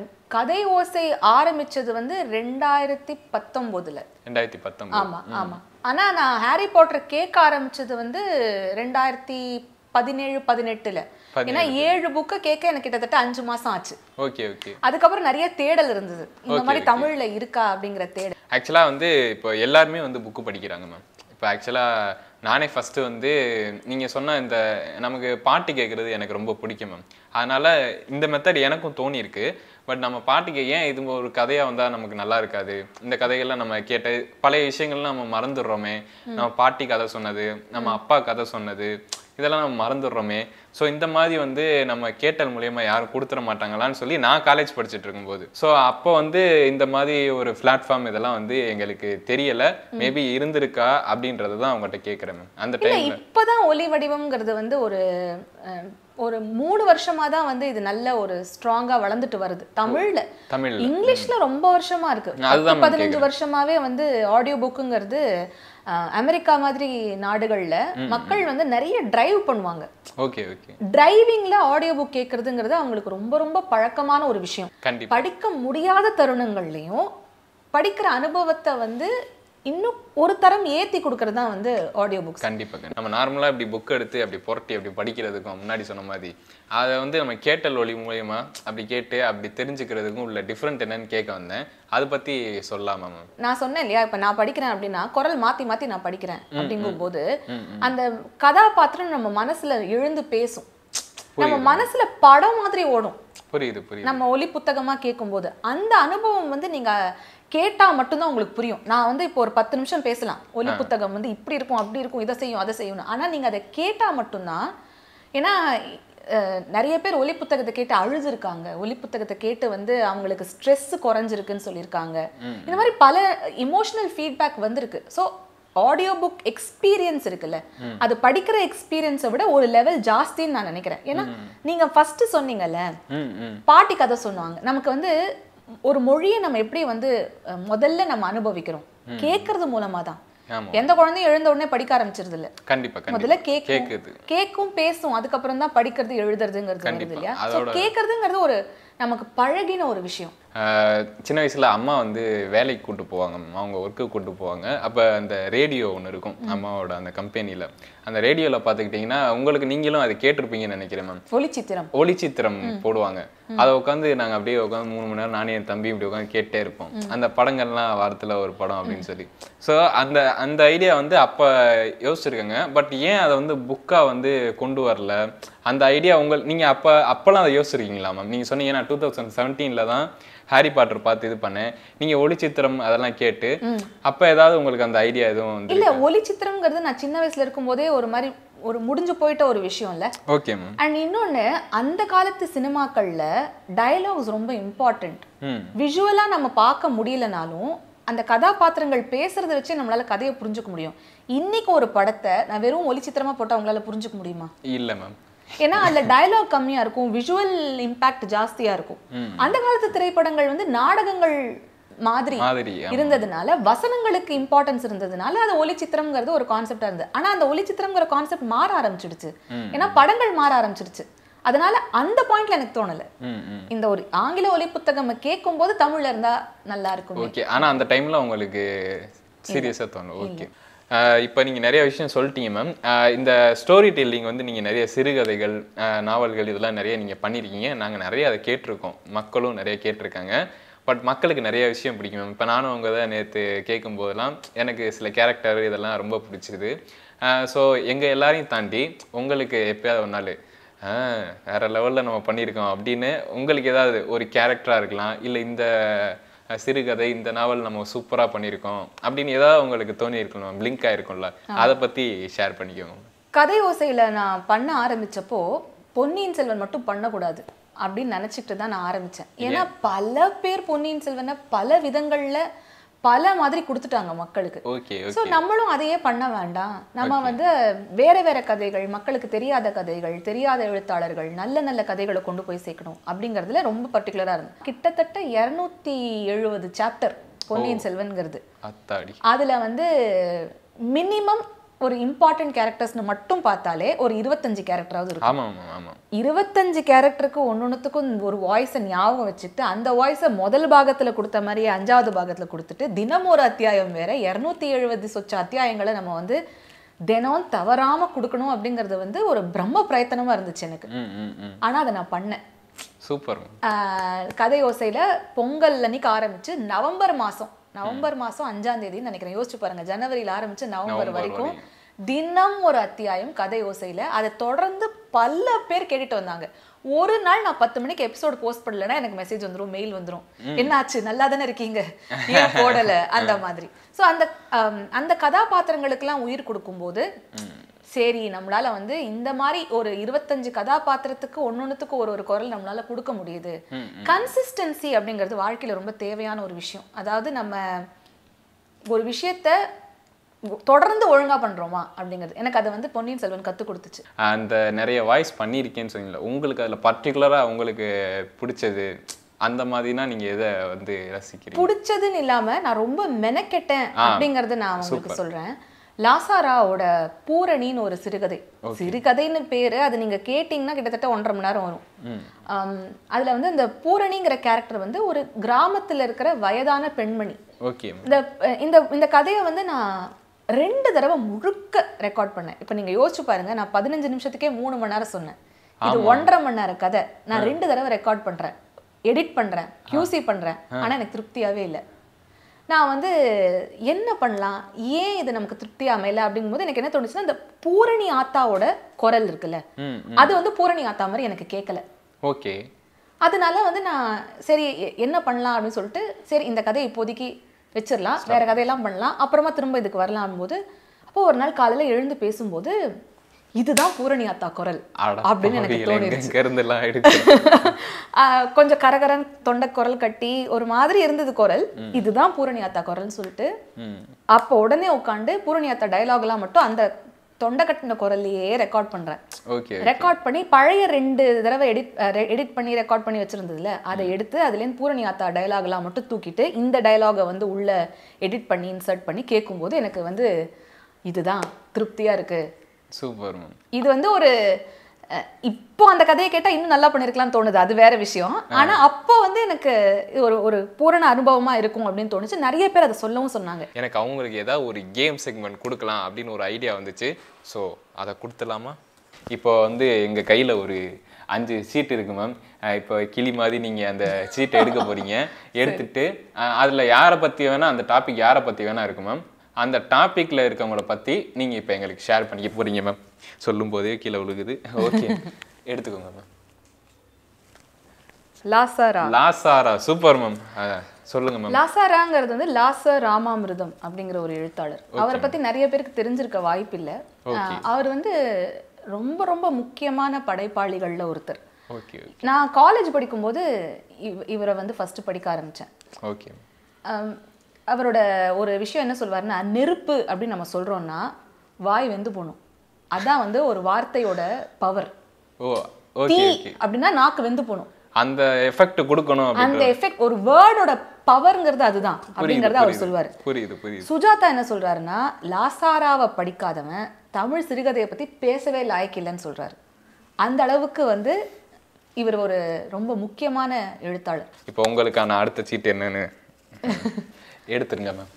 கதை ஓசை ஆரம்பிச்சது வந்து ரெண்டாயிரத்தி பத்தொம்போதுல ரெண்டாயிரத்தி பத்தொன்பது ஆமா ஆமா ஆனா நான் ஹாரி பாட்டர் கேட்க ஆரம்பிச்சது வந்து ரெண்டாயிரத்தி பதினேழு பதினெட்டுல ஏன்னா ஏழு புக்கை கேட்க எனக்கு கிட்டத்தட்ட அஞ்சு மாசம் ஆச்சு ஓகே ஓகே அதுக்கப்புறம் நிறைய தேடல் இருந்தது இந்த மாதிரி தமிழ்ல இருக்கா அப்படிங்கிற தேடல் ஆக்சுவலாக வந்து இப்போ எல்லாருமே வந்து புக்கு படிக்கிறாங்க மேம் இப்போ ஆக்சுவலாக நானே ஃபஸ்ட்டு வந்து நீங்கள் சொன்ன இந்த நமக்கு பாட்டு கேட்குறது எனக்கு ரொம்ப பிடிக்கும் மேம் அதனால் இந்த மெத்தட் எனக்கும் தோணியிருக்கு பட் நம்ம பாட்டுக்கு ஏன் இது ஒரு கதையாக வந்தால் நமக்கு நல்லா இருக்காது இந்த கதைகள்லாம் நம்ம கேட்ட பழைய விஷயங்கள்லாம் நம்ம மறந்துடுறோமே நம்ம பாட்டி கதை சொன்னது நம்ம அப்பா கதை சொன்னது இதெல்லாம் நம்ம மறந்துடுறோமே ஸோ இந்த மாதிரி வந்து நம்ம கேட்டல் மூலியமா யாரும் கொடுத்துட மாட்டாங்களான்னு சொல்லி நான் காலேஜ் படிச்சுட்டு இருக்கும்போது ஸோ அப்போ வந்து இந்த மாதிரி ஒரு பிளாட்ஃபார்ம் இதெல்லாம் வந்து எங்களுக்கு தெரியல மேபி இருந்திருக்கா அப்படின்றத தான் அவங்ககிட்ட கேட்குறேன் மேம் அந்த இல்ல டைம்ல இப்பதான் ஒலி வடிவம்ங்கிறது வந்து ஒரு அஹ், ஒரு மூணு வருஷமா தான் வந்து இது நல்ல ஒரு ஸ்ட்ராங்கா வளர்ந்துட்டு வருது தமிழ்ல தமிழ்ல இங்கிலீஷ்ல ரொம்ப வருஷமா இருக்கு அதுதான் பத்து, பதினஞ்சு வருஷமாவே வந்து ஆடியோ புக்குங்கிறது அஹ், அமெரிக்கா மாதிரி நாடுகள்ல மக்கள் வந்து நிறைய டிரைவ் பண்ணுவாங்க ஓகே ஓகே டிரைவிங்ல ஆடியோ புக் கேட்கறதுங்கிறது அவங்களுக்கு ரொம்ப ரொம்ப பழக்கமான ஒரு விஷயம் கண்டிப்பா படிக்க முடியாத தருணங்கள்லயும் படிக்கிற அனுபவத்தை வந்து இன்னும் ஒரு தரம் ஏத்தி கொடுக்கறது தான் வந்து ஆடியோ புக்ஸ் கண்டிப்பா கண்டிப்பா. நம்ம நார்மலா இப்படி புக் எடுத்து அப்படி புரட்டி அப்படி படிக்கிறதுக்கும் முன்னாடி சொன்ன மாதிரி அதை வந்து நம்ம கேட்டல் ஒளி மூலியமா அப்படி கேட்டு அப்படி தெரிஞ்சுக்கிறதுக்கும் உள்ள டிஃப்ரெண்ட் என்னன்னு கேட்க வந்தேன் அதை பத்தி சொல்லலாமா மேம் நான் சொன்னேன் இல்லையா இப்ப நான் படிக்கிறேன் அப்படின்னா குரல் மாத்தி மாத்தி நான் படிக்கிறேன் அப்படிங்கும் போது அந்த கதாபாத்திரம் நம்ம மனசுல எழுந்து பேசும் நம்ம மனசுல படம் மாதிரி ஓடும் புரியுது புரியுது நம்ம ஒலி புத்தகமா கேட்கும்போது அந்த அனுபவம் வந்து நீங்க கேட்டா மட்டும்தான் உங்களுக்கு புரியும் நான் வந்து இப்போ ஒரு பத்து நிமிஷம் பேசலாம் ஒலி புத்தகம் வந்து இப்படி இருக்கும் அப்படி இருக்கும் இதை செய்யும் அதை செய்யும் ஆனா நீங்க அதை கேட்டா மட்டும்தான் ஏன்னா அஹ், நிறைய பேர் ஒலி புத்தகத்தை கேட்டு அழுதுருக்காங்க ஒலி புத்தகத்தை கேட்டு வந்து அவங்களுக்கு ஸ்ட்ரெஸ் குறைஞ்சிருக்குன்னு சொல்லியிருக்காங்க இந்த மாதிரி பல இமோஷனல் ஃபீட்பேக் வந்திருக்கு ஸோ ஆடியோ புக் எக்ஸ்பீரியன்ஸ் இருக்குல்ல அது படிக்கிற எக்ஸ்பீரியன்ஸை விட ஒரு லெவல் ஜாஸ்தின்னு நான் நினைக்கிறேன் ஏன்னா நீங்க ஃபர்ஸ்ட் சொன்னீங்கல்ல ம் ம் பாட்டி கதை சொன்னாங்க நமக்கு வந்து ஒரு மொழியை நம்ம எப்படி வந்து அஹ், முதல்ல நம்ம அனுபவிக்கிறோம் கேட்கறது மூலமா தான் ஆமா எந்த குழந்தையும் எழுந்த உடனே படிக்க ஆரம்பிச்சிருது இல்ல கண்டிப்பா முதல்ல கண்டிப்பா கேட்கும் கேக்குது கேட்கும் பேசும் அதுக்கப்புறம் தான் படிக்கிறது எழுதுறதுங்கிறது வருது கண்டிப்பா. இல்லையா ஸோ அதோட- கேட்கறதுங்கிறது ஒரு நமக்கு பழகின ஒரு விஷயம் ஆஹ் சின்ன வயசுல அம்மா வந்து வேலைக்கு கூட்டு போவாங்க அவங்க ஒர்க்கு கூட்டு போவாங்க அப்ப அந்த ரேடியோ ஒன்று இருக்கும் அம்மாவோட அந்த கம்பெனில அந்த ரேடியோல பாத்துக்கிட்டீங்கன்னா உங்களுக்கு நீங்களும் அதை கேட்டிருப்பீங்கன்னு நினைக்கிறேன் மேம் ஒளிச்சித்திரம் ஒளிச்சித்திரம் போடுவாங்க அதை உட்காந்து நாங்க அப்படியே உட்காந்து மூணு மணி நேரம் நானே என் தம்பி இப்படி உட்காந்து கேட்டே இருப்போம் அந்த படங்கள்லாம் வாரத்துல ஒரு படம் அப்படின்னு சொல்லி ஸோ அந்த அந்த ஐடியா வந்து அப்ப யோசிச்சிருக்கேங்க பட் ஏன் அதை வந்து புக்கா வந்து கொண்டு வரல அந்த ஐடியா உங்க நீங்க அப்ப அப்பெல்லாம் அதை யோசிச்சிருக்கீங்களா மேம் நீங்க சொன்னீங்க நான் டூ தௌசண்ட் செவன்டீன்ல தான் ஹாரி பாட்டர் பார்த்து இது பண்ணேன் நீங்க ஒளிச்சித்திரம் அதெல்லாம் கேட்டு அப்ப ஏதாவது உங்களுக்கு அந்த ஐடியா எதுவும் வந்து இல்ல ஒளிச்சித்திரம்ங்கிறது நான் சின்ன வயசுல இருக்கும்போதே ஒரு மாதிரி ஒரு முடிஞ்சு போயிட்ட ஒரு விஷயம் இல்ல ஓகே மேம் அண்ட் இன்னொன்னு அந்த காலத்து சினிமாக்கள்ல டயலாக்ஸ் ரொம்ப இம்பார்ட்டன்ட் ம் விஷுவலா நம்ம பார்க்க முடியலனாலும் அந்த கதாபாத்திரங்கள் பேசுறத வச்சு நம்மளால கதையை புரிஞ்சுக்க முடியும் இன்னைக்கு ஒரு படத்தை நான் வெறும் ஒளிச்சித்திரமா போட்டா உங்களால புரிஞ்சுக்க முடியுமா இல்ல மேம் ஏன்னா அதுல டயலாக் கம்மியா இருக்கும் விஷுவல் இம்பாக்ட் ஜாஸ்தியா இருக்கும் அந்த காலத்து திரைப்படங்கள் வந்து நாடகங்கள் மாதிரி மாதிரி ஆமா. இருந்ததுனால வசனங்களுக்கு இம்பார்ட்டன்ஸ் இருந்ததுனால அது ஒளிச்சித்திரம்ங்கிறது ஒரு கான்செப்டா இருந்தது ஆனா அந்த ஒளிச்சித்திரம்ங்கிற கான்செப்ட் மாற ஆரம்பிச்சிடுச்சு ஏன்னா படங்கள் மாற ஆரம்பிச்சிடுச்சு அதனால அந்த பாயிண்ட்ல எனக்கு தோணல ம் ம் இந்த ஒரு ஆங்கில ஒலி புத்தகம் கேட்கும் போது தமிழ்ல இருந்தா நல்லா இருக்கும் ஓகே ஆனா அந்த டைம்ல உங்களுக்கு சீரியஸா தோணும் ஓகே இப்போ நீங்கள் நிறைய விஷயம் சொல்லிட்டீங்க மேம் இந்த ஸ்டோரி டெல்லிங் வந்து நீங்கள் நிறைய சிறுகதைகள் ஆஹ் நாவல்கள் இதெல்லாம் நிறைய நீங்கள் பண்ணியிருக்கீங்க நாங்கள் நிறைய அதை கேட்டிருக்கோம் மக்களும் நிறைய கேட்டிருக்காங்க பட் மக்களுக்கு நிறைய விஷயம் பிடிக்கும் மேம் இப்போ நானும் அவங்க தான் நேற்று கேட்கும் போதெல்லாம் எனக்கு சில கேரக்டர் இதெல்லாம் ரொம்ப பிடிச்சிது ஸோ எங்கள் எல்லாரையும் தாண்டி உங்களுக்கு எப்பயாவது ஒரு நாள் ஆ, வேற லெவலில் நம்ம பண்ணியிருக்கோம் அப்படின்னு உங்களுக்கு ஏதாவது ஒரு கேரக்டராக இருக்கலாம் இல்லை இந்த அஹ், சிறுகதை இந்த நாவல் நம்ம சூப்பராக பண்ணியிருக்கோம் அப்படின்னு ஏதாவது உங்களுக்கு தோணி இருக்கணும் லிங்க் ஆயிருக்கும்ல அதை பற்றி ஷேர் பண்ணிக்கோங்க கதை ஓசையில நான் பண்ண ஆரம்பிச்சப்போ பொன்னியின் செல்வன் மட்டும் பண்ணக்கூடாது அப்படின்னு நினைச்சிட்டு தான் நான் ஆரம்பிச்சேன் ஏன்னா பல பேர் பொன்னியின் செல்வனை பல விதங்கள்ல பல மாதிரி கொடுத்துட்டாங்க மக்களுக்கு ஓகே ஸோ நம்மளும் அதையே பண்ண வேண்டாம் நம்ம வந்து வேற வேற கதைகள் மக்களுக்கு தெரியாத கதைகள் தெரியாத எழுத்தாளர்கள் நல்ல நல்ல கதைகளை கொண்டு போய் சேர்க்கணும் அப்படிங்கிறதுல ரொம்ப பர்டிகுலரா இருந்தேன் கிட்டத்தட்ட இரநூத்தி எழுபது சாப்டர் பொன்னியின் செல்வன்கிறது அத்தாடி அதுல வந்து மினிமம் ஒரு இம்பார்ட்டன்ட் கேரக்டர்ஸ்னு மட்டும் பார்த்தாலே ஒரு இருபத்தஞ்சு கேரக்டராவது இருக்கும் ஆமாம் ஆமாம் ஆமாம் இருபத்தஞ்சு கேரக்டருக்கு ஒன்னொன்னுத்துக்கும் ஒரு வாய்ஸை ஞாபகம் வச்சுட்டு அந்த வாய்ஸை முதல் பாகத்துல கொடுத்த மாதிரியே அஞ்சாவது பாகத்துல கொடுத்துட்டு தினம் ஒரு அத்தியாயம் வேற இரநூத்தி எழுபது சொச்ச அத்தியாயங்களை நம்ம வந்து தினம் தவறாம கொடுக்கணும் அப்படிங்கிறது வந்து ஒரு பிரம்ம பிரயத்தனமா இருந்துச்சு எனக்கு ம் ம் ம் ஆனா அதை நான் பண்ணேன் சூப்பர் ஆஹ் கதை ஓசையில பொங்கல் அன்னைக்கு ஆரம்பிச்சு நவம்பர் மாசம் நவம்பர் மாசம் அஞ்சாம் தேதின்னு நினைக்கிறேன் யோசிச்சு பாருங்க ஜனவரியில ஆரம்பிச்சு நவம்பர் நவம்பர் வரைக்கும் தினம் ஒரு அத்தியாயம் கதை ஓசையில அதை தொடர்ந்து பல பேர் கேட்டுட்டு வந்தாங்க ஒரு நாள் நான் பத்து மணிக்கு எபிசோட் போஸ்ட் பண்ணலன்னா எனக்கு மெசேஜ் வந்துரும் மெயில் வந்துரும் என்னாச்சு நல்லா தானே இருக்கீங்க ஏன் போடல அந்த மாதிரி சோ அந்த ஆம், அந்த கதாபாத்திரங்களுக்கெல்லாம் உயிர் கொடுக்கும்போது சரி நம்மளால வந்து இந்த மாதிரி ஒரு இருபத்தஞ்சு கதாபாத்திரத்துக்கு ஒன்னொன்னுத்துக்கு ஒரு ஒரு குரல் நம்மளால கொடுக்க முடியுது கன்சிஸ்டன்சி அப்படிங்கிறது வாழ்க்கையில ரொம்ப தேவையான ஒரு விஷயம் அதாவது நம்ம ஒரு விஷயத்த தொடர்ந்து ஒழுங்கா பண்றோமா அப்படிங்கிறது எனக்கு அதை வந்து பொன்னியின் செல்வன் கத்து கொடுத்துச்சு அந்த நிறைய வாய்ஸ் பண்ணியிருக்கேன்னு சொன்னீங்களா உங்களுக்கு அதில் பர்டிகுலராக உங்களுக்கு பிடிச்சது அந்த மாதிரினா நீங்கள் எதை வந்து ரசிக்கிறீங்க பிடிச்சதுன்னு இல்லாம நான் ரொம்ப மெனக்கெட்டேன் அப்படிங்கறத நான் உங்களுக்கு சொல்றேன் லாசாராவோட பூரணின்னு ஒரு சிறுகதை சிறுகதைன்னு பேரு அது நீங்க கேட்டீங்கன்னா கிட்டத்தட்ட ஒன்றரை மணி நேரம் வரும் ஆம், அதுல வந்து இந்த பூரணிங்கிற கேரக்டர் வந்து ஒரு கிராமத்துல இருக்கிற வயதான பெண்மணி ஓகே இந்த இந்த இந்த கதையை வந்து நான் ரெண்டு தடவை முழுக்க ரெக்கார்ட் பண்ணேன் இப்போ நீங்க யோசிச்சு பாருங்க நான் பதினஞ்சு நிமிஷத்துக்கே மூணு மணி நேரம் சொன்னேன் இது ஒன்றரை மணி நேரம் கதை நான் ரெண்டு தடவை ரெக்கார்ட் பண்றேன் எடிட் பண்றேன் கியூசி பண்றேன் ஆனா எனக்கு திருப்தியாவே இல்லை நான் வந்து என்ன பண்ணலாம் ஏன் இது நமக்கு திருப்தியா அமையல அப்படிங்கும்போது எனக்கு என்ன தோணுச்சுன்னா இந்த பூரணி ஆத்தாவோட குரல் இருக்குல்ல ம் அது வந்து பூரணி ஆத்தா மாதிரி எனக்கு கேட்கல ஓகே அதனால வந்து நான் சரி எ- என்ன பண்ணலாம் அப்படின்னு சொல்லிட்டு சரி இந்த கதையை இப்போதைக்கு வச்சிடலாம் வேற கதையெல்லாம் பண்ணலாம் அப்புறமா திரும்ப இதுக்கு வரலாம் போது அப்போ ஒரு நாள் காலையில எழுந்து பேசும்போது இதுதான் பூரணி அத்தா குரல் அப்படின்னு எனக்கு தோணிருச்சு எங்க இருந்தெல்லாம் எடுத்து ஆஹ் கொஞ்சம் கரகரன் தொண்டை குரல் கட்டி ஒரு மாதிரி இருந்தது குரல் இதுதான் பூரணி அத்தா குரல்னு சொல்லிட்டு ம் அப்போ உடனே உட்காந்து பூரணி அத்தா டயலாக்லாம் மட்டும் அந்த தொண்டை கட்டின குரல்லையே ரெக்கார்ட் பண்றேன் ஓகே ரெக்கார்ட் பண்ணி பழைய ரெண்டு தடவை எடிட் எடிட் பண்ணி ரெக்கார்ட் பண்ணி வச்சிருந்ததுல அதை எடுத்து அதுலேருந்து பூரணி ஆத்தா டயலாக்லாம் மட்டும் தூக்கிட்டு இந்த டயலாகை வந்து உள்ள எடிட் பண்ணி இன்சர்ட் பண்ணி கேட்கும்போது எனக்கு வந்து இதுதான் திருப்தியா இருக்கு சூப்பர் மேம் இது வந்து ஒரு அஹ், இப்போ அந்த கதையை கேட்டா இன்னும் நல்லா பண்ணிருக்கலாம்னு தோணுது அது வேற விஷயம் ஆனா அப்போ வந்து எனக்கு இது ஒரு ஒரு பூரண அனுபவமா இருக்கும் அப்படின்னு தோணுச்சு நிறைய பேர் அதை சொல்லவும் சொன்னாங்க எனக்கு அவங்களுக்கு ஏதாவது ஒரு கேம் செக்மெண்ட் கொடுக்கலாம் அப்படின்னு ஒரு ஐடியா வந்துச்சு ஸோ அதை கொடுத்துடலாமா இப்போ வந்து எங்கள் கையில் ஒரு அஞ்சு சீட் இருக்கு மேம் இப்போ கிளி மாதிரி நீங்கள் அந்த சீட்டை எடுக்க போறீங்க எடுத்துட்டு அதில் யாரை பற்றி வேணால் அந்த டாபிக் யாரை பற்றி வேணா இருக்கு மேம் அந்த டாப்பிக்கில் இருக்கவங்கள பற்றி நீங்கள் இப்போ எங்களுக்கு ஷேர் பண்ணிக்க போறீங்க மேம் சொல்லும் போதே கீழே விழுகுது ஓகே எடுத்துக்கோங்க ma'am Lasara Lasara super ma'am சொல்லுங்க மேம் லாசாராங்கிறது வந்து லாச ராமாமிர்தம் அப்படிங்கிற ஒரு எழுத்தாளர் அவரை பத்தி நிறைய பேருக்கு தெரிஞ்சிருக்க வாய்ப்பில்லை அஹ் அவர் வந்து ரொம்ப ரொம்ப முக்கியமான படைப்பாளிகள்ல ஒருத்தர் ஓகே நான் காலேஜ் படிக்கும்போது இவ இவரை வந்து ஃபர்ஸ்ட் படிக்க ஆரம்பிச்சேன் ஓகே அம், அவரோட ஒரு விஷயம் என்ன சொல்வாருன்னா நெருப்பு அப்படின்னு நம்ம சொல்றோம்னா வாய் வெந்து போகணும் அதான் வந்து ஒரு வார்த்தையோட பவர் ஓ தீ ஓகே ஓகே அப்படின்னா நாக்கு வெந்து போகணும் அந்த எஃபெக்ட் கொடுக்கணும் அப்படின்னு அந்த எஃபெக்ட் ஒரு வேர்டோட பவர்ங்கிறது அதுதான் அப்படிங்கறத அவர் சொல்வாரு புரியுது புரியுது சுஜாதா என்ன சொல்றாருன்னா லாசாராவை படிக்காதவன் தமிழ் சிறுகதையை பத்தி பேசவே லாய்க்கில்லைன்னு சொல்றாரு அந்த அளவுக்கு வந்து இவர் ஒரு ரொம்ப முக்கியமான எழுத்தாளர் இப்போ உங்களுக்கான அடுத்த சீட் என்னன்னு எடுத்துருங்க மேம்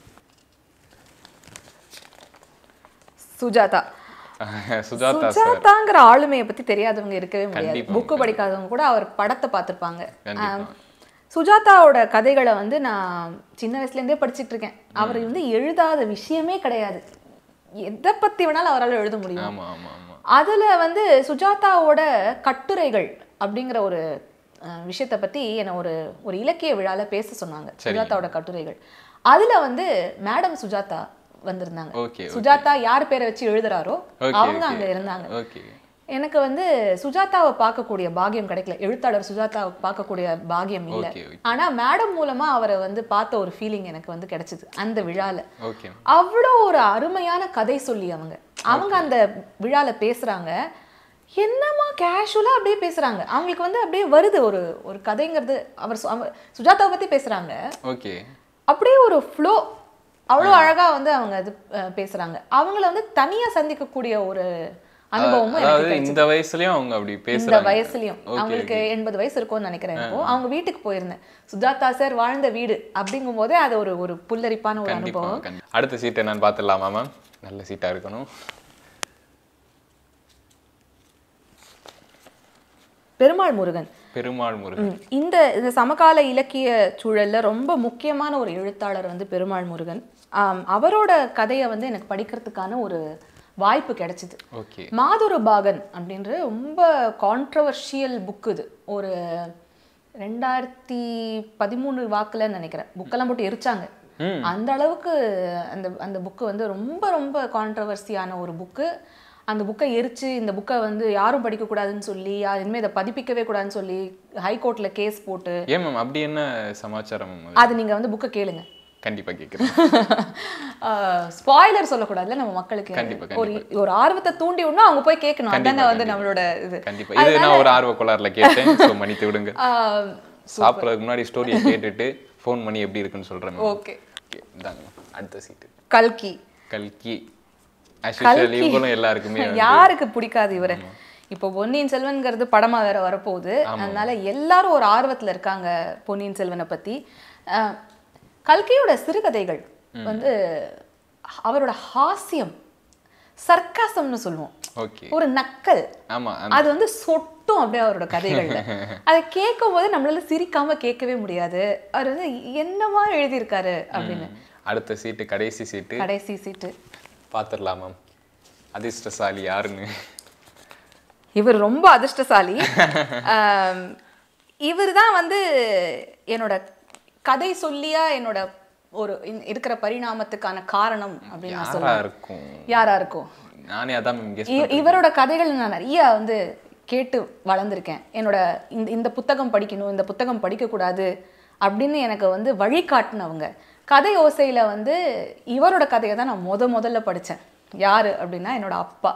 சுஜாதா சுஜாதா சார் சுஜாதாங்கிற ஆளுமையை பத்தி தெரியாதவங்க இருக்கவே முடியாது கண்டிப்பா, புக்கு படிக்காதவங்க கூட அவர் படத்தை பார்த்திருப்பாங்க கண்டிப்பா. ஆம், சுஜாதாவோட கதைகளை வந்து நான் சின்ன வயசுல இருந்தே படிச்சிட்டு இருக்கேன் அவர் வந்து எழுதாத விஷயமே கிடையாது எதை பத்தி வேணாலும் அவரால் எழுத முடியும் ஆமா ஆமா ஆமா அதுல வந்து சுஜாதாவோட கட்டுரைகள் அப்படிங்கிற ஒரு அஹ், விஷயத்தை பத்தி என்ன ஒரு ஒரு இலக்கிய விழால பேச சொன்னாங்க சுஜாதாவோட கட்டுரைகள் அதுல வந்து மேடம் சுஜாதா வந்திருந்தாங்க ஓகே சுஜாதா யார் பேரை வச்சு எழுதுறாரோ Okay, அவங்க okay. அங்க இருந்தாங்க ஓகே எனக்கு வந்து சுஜாதாவை பார்க்கக்கூடிய பாக்கியம் கிடைக்கல எழுத்தாளர் சுஜாதாவை பார்க்கக்கூடிய பாக்கியம் இல்ல ஓகே ஓகே ஆனா மேடம் மூலமா அவரை வந்து பார்த்த ஒரு ஃபீலிங் எனக்கு வந்து கிடைச்சது அந்த விழால ஓகே அவ்வளோ ஒரு அருமையான கதை சொல்லி அவங்க அவங்க அந்த விழால பேசுறாங்க என்னமா கேஷுவலா அப்படியே பேசுறாங்க அவங்களுக்கு வந்து அப்படியே வருது ஒரு ஒரு கதைங்கிறது அவர் சு- அவங்க சுஜாதாவை பத்தி பேசுறாங்க ஓகே அப்படியே ஒரு ஃப்ளோ அவ்வளோ அழகா வந்து அவங்க இது அஹ், பேசுறாங்க அவங்கள வந்து தனியா சந்திக்கக்கூடிய ஒரு அனுபவமும் எனக்கு அதாவது கிடைச்சது. இந்த வயசுலயும் அவங்க அப்படி இந்த பேசுறாங்க வயசுலயும் அவங்களுக்கு எண்பது வயசு இருக்கும்னு நினைக்கிறேன் இப்போ அவங்க வீட்டுக்கு போயிருந்தேன் சுஜாதா சார் வாழ்ந்த வீடு அப்படிங்கும் போதே அது ஒரு ஒரு புல்லரிப்பான ஒரு கண்டிப்பா அனுபவம் கண்டிப்பா அடுத்த சீட் என்னன்னு பார்த்துடலாமா மேம் நல்ல சீட்டா இருக்கணும் பெருமாள் முருகன் பெருமாள் முருகன் ம், இந்த இந்த சமகால இலக்கிய சூழல்ல ரொம்ப முக்கியமான ஒரு எழுத்தாளர் வந்து பெருமாள் முருகன் ஆம், அவரோட கதையை வந்து எனக்கு படிக்கிறதுக்கான ஒரு வாய்ப்பு கிடைச்சிது ஓகே மாதுரு பாகன் அப்படின்ற ரொம்ப கான்ட்ரவர்ஷியல் புக் இது ஒரு ரெண்டாயிரத்தி பதிமூணு வாக்குல நினைக்கிறேன் புக்கெல்லாம் போட்டு எரிச்சாங்க அந்த அளவுக்கு அந்த அந்த புக்கு வந்து ரொம்ப ரொம்ப கான்ட்ரவர்சியான ஒரு புக்கு அந்த புக்கை எரிச்சு இந்த புக்கை வந்து யாரும் படிக்கக்கூடாதுன்னு சொல்லி யா- இனிமே இதை பதிப்பிக்கவே கூடாதுன்னு சொல்லி ஹைகோர்ட்ல கேஸ் போட்டு ஏன் மேம் அப்படி என்ன சமாச்சாரம் அது? அது நீங்க வந்து புக்கை கேளுங்க கண்டிப்பா கேட்குறேன் ஸ்பாய்லர் சொல்லக்கூடாதுல்ல நம்ம மக்களுக்கு கண்டிப்பா, ஒரு ஒரு ஆர்வத்தை தூண்டி விடணும் அவங்க போய் கேட்கணும் அதானே வந்து நம்மளோட இது கண்டிப்பா இது நான் ஒரு ஆர்வ கோளாறுல கேட்டேன் ஸோ மன்னித்து விடுங்க ஆஹ், சாப்பிட்றதுக்கு முன்னாடி ஸ்டோரியை கேட்டுட்டு ஃபோன் பண்ணி எப்படி இருக்குன்னு சொல்றேன் ma'am. ஓகே Okay, இந்தாங்க அடுத்த சீட்டு கல்கி கல்கி ஆக்சுவலி இவங்களும் எல்லாருக்குமே யாருக்கு பிடிக்காது இவரை இப்போ பொன்னியின் செல்வன்ங்கிறது படமா வேற வரப்போகுது அதனால எல்லாரும் ஒரு ஆர்வத்துல இருக்காங்க பொன்னியின் செல்வனை பத்தி அஹ், கல்கியோட சிறுகதைகள் வந்து அவரோட ஹாஸ்யம் சர்க்காசம்னு சொல்லுவோம் ஓகே ஒரு நக்கல் ஆமா அது வந்து சொட்டும் அப்படியே அவரோட கதைகள்ல அதை கேட்கும் போது நம்மளால சிரிக்காம கேட்கவே முடியாது அவர் வந்து என்னவா எழுதியிருக்காரு அப்படின்னு அடுத்த சீட்டு கடைசி சீட்டு கடைசி சீட்டு பார்த்துடலாம் மேம் அதிர்ஷ்டசாலி யாருன்னு இவர் ரொம்ப அதிர்ஷ்டசாலி இவர் தான் வந்து என்னோட கதை சொல்லியா என்னோட ஒரு இன்- இருக்கிற பரிணாமத்துக்கான காரணம் அப்படின்னு நான் யாரா சொல்லுவேன் இருக்கும் யாரா இருக்கும் நானே அதான் மேம் கெஸ் இ- இவரோட கதைகள் நான் நிறைய வந்து கேட்டு வளர்ந்துருக்கேன் என்னோட இந்த இந்த புத்தகம் படிக்கணும் இந்த புத்தகம் படிக்கக்கூடாது அப்படின்னு எனக்கு வந்து வழிகாட்டினவங்க கதை ஓசையில வந்து இவரோட கதையை தான் நான் முத முதல்ல படிச்சேன் யாரு அப்படின்னா என்னோட அப்பா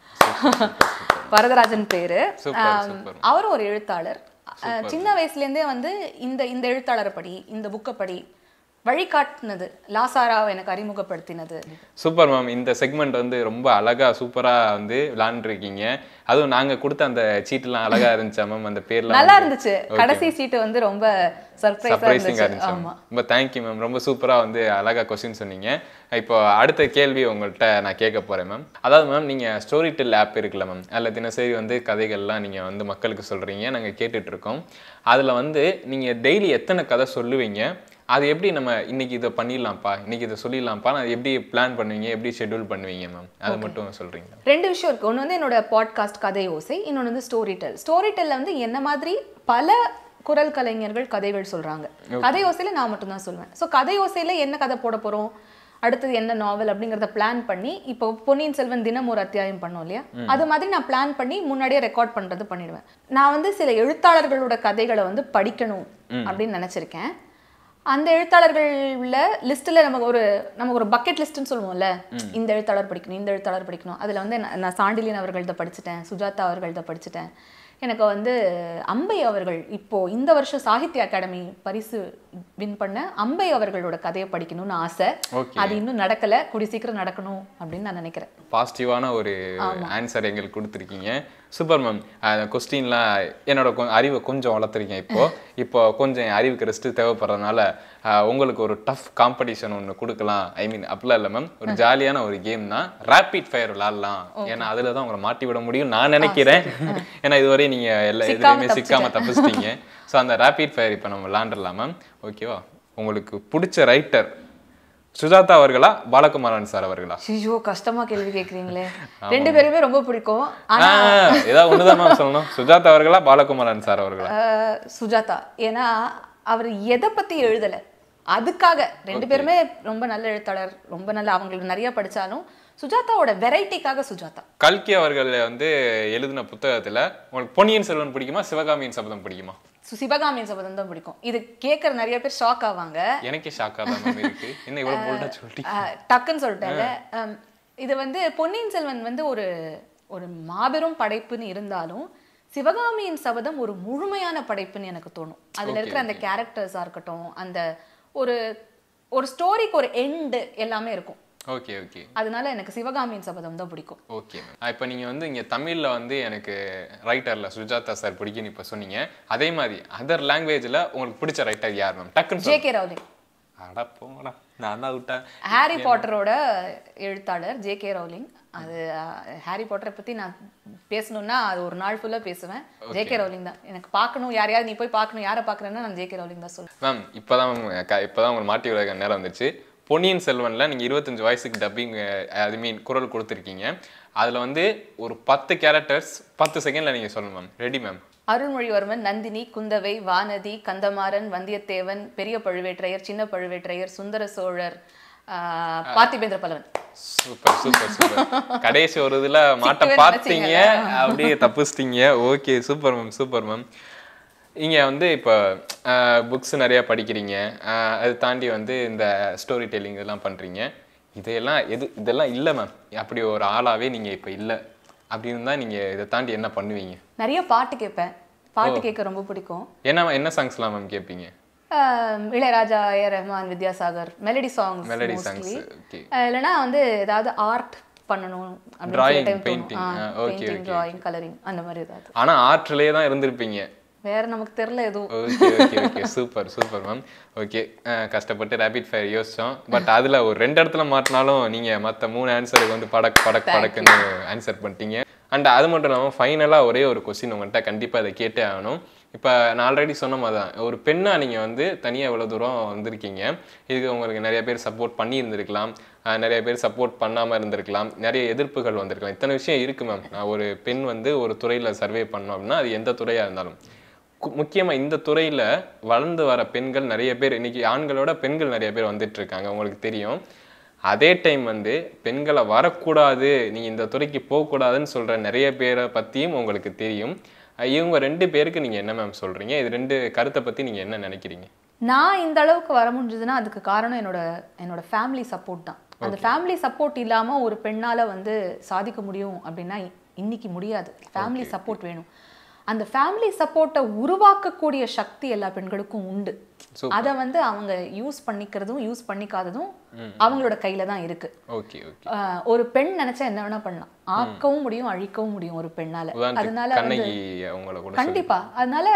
வரதராஜன் பேரு சூப்பர் ஆம், சூப்பர் அவரும் ஒரு எழுத்தாளர் அஹ், சின்ன வயசுலேருந்தே வந்து இந்த இந்த எழுத்தாளரை படி இந்த புக்கை படி வழிகாட்டினது லாசாராவை எனக்கு அறிமுகப்படுத்தினது சூப்பர் மேம் இந்த செக்மெண்ட் வந்து ரொம்ப அழகா சூப்பரா வந்து விளாண்டுருக்கீங்க அதுவும் நாங்க கொடுத்த அந்த சீட்டுலாம் அழகா இருந்துச்சா மேம் அந்த பேர்லாம் நல்லா இருந்துச்சு கடைசி சீட்டு வந்து ரொம்ப சர்ப்ரைஸா சர்ப்ரைசிங்கா இருந்துச்சு இருந்துச்சு ஆமா ma'am. ரொம்ப தேங்க்யூ மேம் ரொம்ப சூப்பரா வந்து அழகா கொஸ்டின் சொன்னீங்க இப்போ அடுத்த கேள்வி உங்கள்கிட்ட நான் கேட்க போறேன் மேம் அதாவது மேம் நீங்க ஸ்டோரி டெல் ஆப் இருக்குல்ல மேம் அதில் தினசரி வந்து கதைகள்லாம் நீங்க வந்து மக்களுக்கு சொல்றீங்க நாங்க கேட்டுட்டு இருக்கோம் அதுல வந்து நீங்க டெய்லி எத்தனை கதை சொல்லுவீங்க அது எப்படி நம்ம இன்னைக்கு இதை பண்ணிடலாம்ப்பா இன்னைக்கு இதை சொல்லிடலாம்ப்பா நான் எப்படி பிளான் பண்ணுவீங்க எப்படி ஷெட்யூல் பண்ணுவீங்க மேம் அது மட்டும் சொல்றீங்க ரெண்டு விஷயம் இருக்கு ஒன்று வந்து என்னோட பாட்காஸ்ட் கதை ஓசை இன்னொன்று வந்து ஸ்டோரி டெல் ஸ்டோரி டெல்ல வந்து என்ன மாதிரி பல குரல் கலைஞர்கள் கதைகள் சொல்றாங்க கதை ஓசையில நான் மட்டும்தான் சொல்லுவேன் ஸோ கதை ஓசையில என்ன கதை போட போறோம் அடுத்தது என்ன நாவல் அப்படிங்கறத பிளான் பண்ணி இப்போ பொன்னியின் செல்வன் தினம் ஒரு அத்தியாயம் பண்ணோம் இல்லையா அது மாதிரி நான் பிளான் பண்ணி முன்னாடியே ரெக்கார்ட் பண்றது பண்ணிடுவேன் நான் வந்து சில எழுத்தாளர்களோட கதைகளை வந்து படிக்கணும் அப்படின்னு நினைச்சிருக்கேன் அந்த எழுத்தாளர்கள்ல லிஸ்ட்ல நமக்கு ஒரு நமக்கு ஒரு பக்கெட் லிஸ்ட்னு சொல்லுவோம்ல இந்த எழுத்தாளர் படிக்கணும் இந்த எழுத்தாளர் படிக்கணும் அதுல வந்து நான் நான் சாண்டிலியன் அவர்கள்ட்ட படிச்சுட்டேன் சுஜாதா அவர்கள்ட்ட படிச்சுட்டேன் எனக்கு வந்து அம்பை அவர்கள் இப்போ இந்த வருஷம் சாகித்ய அகாடமி பரிசு வின் பண்ண அம்பை அவர்களோட கதையை படிக்கணும்னு ஆசை Okay. அது இன்னும் நடக்கல கூடி சீக்கிரம் நடக்கணும் அப்படின்னு நான் நினைக்கிறேன் பாசிட்டிவான ஒரு ஆன்சர் எங்களுக்கு கொடுத்துருக்கீங்க சூப்பர் மேம் கொஸ்டின்லாம் என்னோட கொ- அறிவை கொஞ்சம் வளர்த்துருக்கேன் இப்போ இப்போ கொஞ்சம் என் அறிவுக்கு ரெஸ்ட் தேவைப்படுறதுனால அஹ், உங்களுக்கு ஒரு டஃப் காம்படிஷன் ஒன்று கொடுக்கலாம் ஐ மீன் அப்படிலாம் இல்லை மேம் ஒரு ஜாலியான ஒரு கேம் தான் ரேபிட் ஃபயர் விளாட்லாம் ஏன்னா அதில் தான் உங்களை மாட்டி விட முடியும் நான் நினைக்கிறேன் ஏன்னா இதுவரை நீங்கள் எல்லா சிக்காம இதுலேயுமே சிக்காம தப்பிச்சிட்டீங்க ஸோ அந்த ரேபிட் ஃபயர் இப்போ நம்ம விளாண்டுடலாம் மேம் ஓகேவா உங்களுக்கு பிடிச்ச ரைட்டர் சுஜாதா அவர்களா பாலகுமாரன் சார் அவர்களா ஐயோ கஷ்டமா கேள்வி கேக்குறீங்களே ரெண்டு பேருமே ரொம்ப பிடிக்கும் ஆனா ஆ, ஏதாவது ஒண்ணுதான் மேம் சொல்லணும் சுஜாதா அவர்களா பாலகுமாரன் சார் அவர்களா அஹ், சுஜாதா ஏன்னா அவர் எதை பத்தி எழுதல அதுக்காக ரெண்டு பேருமே ரொம்ப நல்ல எழுத்தாளர் ரொம்ப நல்ல அவங்களுக்கு நிறைய படிச்சாலும் சுஜாதாவோட வெரைட்டிக்காக சுஜாதா கல்கி அவர்கள் வந்து எழுதின புத்தகத்துல உங்களுக்கு பொன்னியின் செல்வன் பிடிக்குமா சிவகாமியின் சபதம் பிடிக்குமா சு- சிவகாமியின் சபதம் தான் பிடிக்கும் இது கேட்குற நிறைய பேர் ஷாக் ஆவாங்க எனக்கே ஷாக்கா தான் மேம் இருக்கு என்ன இவ்வளவு போல்டா சொல்லிட்டீங்க அஹ், டக்குன்னு சொல்லிட்டேன்ல அம், இது வந்து பொன்னியின் செல்வன் வந்து ஒரு ஒரு மாபெரும் படைப்புன்னு இருந்தாலும் சிவகாமியின் சபதம் ஒரு முழுமையான படைப்புன்னு எனக்கு தோணும் அதுல இருக்கிற அந்த கேரக்டர்ஸா இருக்கட்டும் அந்த ஒரு ஒரு ஸ்டோரிக்கு ஒரு எண்டு எல்லாமே இருக்கும் ஓகே ஓகே அதனால எனக்கு சிவகாமியின் சபதம் தான் பிடிக்கும் ஓகே மேம் இப்போ நீங்க வந்து இங்க தமிழ்ல வந்து எனக்கு ரைட்டர்ல சுஜாதா சார் பிடிக்கும்னு இப்ப சொன்னீங்க அதே மாதிரி அதர் லாங்குவேஜ்ல உங்களுக்கு பிடிச்ச ரைட்டர் யார் மேம் டக்குன்னு ஜே கே ரவுலிங் அட போங்கடா நான் தான் விட்டேன் ஹாரி பாட்டரோட எழுத்தாளர் ஜே கே ரவுலிங் அது அஹ், ஹாரி பாட்டரை பத்தி நான் பேசணும்னா அது ஒரு நாள் ஃபுல்லா பேசுவேன் ஜே கே ரவுலிங் தான் எனக்கு பார்க்கணும் யாரையாவது நீ போய் பார்க்கணும் யாரை பார்க்கறேன்னா நான் ஜே கே ரவுலிங் தான் சொல்லுவேன் மேம் இப்போதான் க- இப்போதான் உங்களுக்கு மாட்டி விட நேரம் வந்துருச்சு பொன்னியின் செல்வன்ல நீங்க இருபத்தஞ்சு வயசுக்கு டப்பிங் ஐ மீன் குரல் கொடுத்துருக்கீங்க அதுல வந்து ஒரு பத்து கேரக்டர்ஸ் பத்து செகண்ட்ல நீங்க சொல்லணும் ma'am ready ma'am Arulmozhivarman Nandini Kundavai Vanathi Kandamaran Vandiyathevan பெரிய பழுவேற்றையர் சின்ன பழுவேற்றையர் சுந்தர சோழர் ஆஹ், Parthibendra Pallavan super super super கடைசி ஒரு இதுல மாட்ட சிக்குவேன்னு பார்த்தீங்க அப்படியே தப்பிச்சிட்டீங்க okay super ma'am super ma'am இங்க வந்து இப்போ புக்ஸ் நிறைய படிக்கிறீங்க அஹ், அது தாண்டி வந்து இந்த ஸ்டோரி டெல்லிங் இதெல்லாம் பண்றீங்க இதையெல்லாம் எது இதெல்லாம் இல்லை மேம் அப்படி ஒரு ஆளாவே நீங்க இப்போ இல்லை அப்படின்னு தான் நீங்க இதை தாண்டி என்ன பண்ணுவீங்க நிறைய பாட்டு கேட்பேன் பாட்டு கேட்க ரொம்ப பிடிக்கும் என்ன என்ன சாங்ஸ்லாம் மேம் கேட்பீங்க ஆஹ், Ilaiyaraaja A Rahman Vidyasagar melody songs melody songs okay இல்லைன்னா வந்து ஏதாவது ஆர்ட் பண்ணணும் Drawing, painting. ஆ, okay, பெயிண்டிங் டிராயிங் கலரிங் அந்த மாதிரி ஏதாவது ஆனா ஆர்ட்லயே தான் இருந்திருப்பீங்க வேற நமக்கு தெரியல எதுவும் okay okay okay super super ma'am okay கஷ்டப்பட்டு ரேபிட் ஃபயர் யோசிச்சோம் பட் அதுல ஒரு ரெண்டு இடத்துல மாட்டினாலும் நீங்க மத்த மூணு ஆன்சருக்கு வந்து படக் படக் படக்குன்னு ஆன்சர் பண்ணிட்டீங்க அண்ட் அது மட்டும் இல்லாமல் ஃபைனலாக ஒரே ஒரு கொஸ்டின் உங்கள்கிட்ட கண்டிப்பாக அதை கேட்டே ஆகணும் இப்போ நான் ஆல்ரெடி சொன்ன மாதிரி தான் ஒரு பெண்ணாக நீங்கள் வந்து தனியாக இவ்வளோ தூரம் வந்திருக்கீங்க இதுக்கு உங்களுக்கு நிறைய பேர் சப்போர்ட் பண்ணியிருந்திருக்கலாம் அஹ் நிறைய பேர் சப்போர்ட் பண்ணாமல் இருந்திருக்கலாம் நிறைய எதிர்ப்புகள் வந்திருக்கலாம் இத்தனை விஷயம் இருக்குது மேம் நான் ஒரு பெண் வந்து ஒரு துறையில் சர்வே பண்ணோம் அப்படின்னா அது எந்த துறையாக இருந்தாலும் கு- முக்கியமா இந்த துறையில வளர்ந்து வர பெண்கள் நிறைய பேர் இன்னைக்கு ஆண்களோட பெண்கள் நிறைய பேர் வந்துட்டு இருக்காங்க உங்களுக்கு தெரியும் அதே டைம் வந்து பெண்களை வரக்கூடாது நீங்க இந்த துறைக்கு போகக்கூடாதுன்னு சொல்ற நிறைய பேரை பத்தியும் உங்களுக்கு தெரியும் அஹ் இவங்க ரெண்டு பேருக்கு நீங்க என்ன மேம் சொல்றீங்க இது ரெண்டு கருத்தை பத்தி நீங்க என்ன நினைக்கிறீங்க நான் இந்த அளவுக்கு வர முடிஞ்சதுன்னா அதுக்கு காரணம் என்னோட என்னோட ஃபேமிலி சப்போர்ட் தான் அந்த ஃபேமிலி சப்போர்ட் இல்லாம ஒரு பெண்ணால வந்து சாதிக்க முடியும் அப்படின்னா இ- இன்னைக்கு முடியாது ஃபேமிலி சப்போர்ட் வேணும் அந்த ஃபேமிலி சப்போர்ட்டை உருவாக்கக்கூடிய சக்தி எல்லா பெண்களுக்கும் உண்டு Super. அதை வந்து அவங்க யூஸ் பண்ணிக்கிறதும் யூஸ் பண்ணிக்காததும் அவங்களோட கையில தான் இருக்கு ஓகே ஓகே ஆஹ் ஒரு பெண் நினைச்சா என்ன வேணா பண்ணலாம் ஆக்கவும் முடியும் அழிக்கவும் முடியும் ஒரு பெண்ணால உதாரணத்துக்கு அதனால வந்து கண்ணகி அவங்கள கூட சொல்லி- கண்டிப்பா அதனால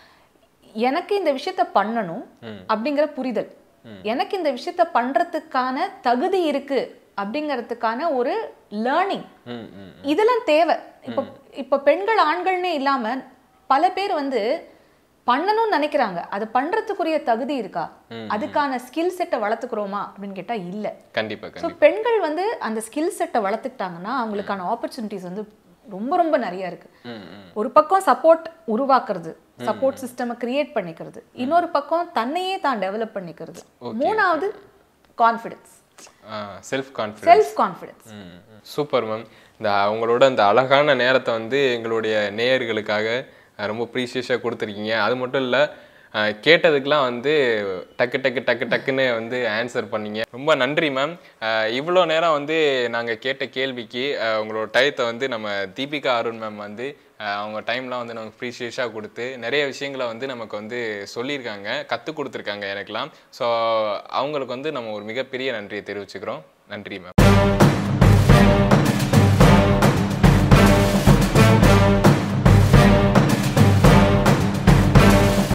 எனக்கு இந்த விஷயத்த பண்ணணும் அப்படிங்கிற புரிதல் எனக்கு இந்த விஷயத்த பண்றதுக்கான தகுதி இருக்கு அப்படிங்கிறதுக்கான ஒரு லேர்னிங் ம் ம் இதெல்லாம் தேவை இப்போ இப்போ பெண்கள் ஆண்கள்னே இல்லாம பல பேர் வந்து பண்ணணும்னு நினைக்கிறாங்க அது பண்றதுக்குரிய தகுதி இருக்கா அதுக்கான ஸ்கில் செட்டை வளர்த்துக்கிறோமா அப்படின்னு கேட்டா இல்ல கண்டிப்பா ஸோ கண்டிப்பா பெண்கள் வந்து அந்த ஸ்கில் செட்டை வளர்த்துக்கிட்டாங்கன்னா அவங்களுக்கான ஆப்பர்ச்சுனிட்டிஸ் வந்து ரொம்ப ரொம்ப நிறைய இருக்கு ம் ம் ஒரு பக்கம் சப்போர்ட் உருவாக்குறது சப்போர்ட் சிஸ்டமை கிரியேட் பண்ணிக்கிறது இன்னொரு பக்கம் தன்னையே தான் டெவலப் பண்ணிக்கிறது மூணாவது confidence self confidence self confidence super ma'am இந்த அவங்களோட இந்த அழகான நேரத்தை வந்து எங்களுடைய நேயர்களுக்காக அஹ், ரொம்ப ப்ரீஷியஸாக கொடுத்துருக்கீங்க அது மட்டும் இல்லை கேட்டதுக்கெலாம் வந்து டக்கு டக்கு டக்கு டக்குன்னு வந்து ஆன்சர் பண்ணீங்க ரொம்ப நன்றி மேம் இவ்வளோ நேரம் வந்து நாங்கள் கேட்ட கேள்விக்கு அஹ், உங்களோட டயத்தை வந்து நம்ம தீபிகா அருண் மேம் வந்து அஹ், அவங்க டைம்லாம் வந்து நமக்கு ப்ரீஷியஸாக கொடுத்து நிறைய விஷயங்களை வந்து நமக்கு வந்து சொல்லியிருக்காங்க கற்றுக் கொடுத்துருக்காங்க எனக்கெல்லாம் ஸோ அவங்களுக்கு வந்து நம்ம ஒரு மிகப்பெரிய நன்றியை தெரிவிச்சுக்கிறோம் நன்றி மேம்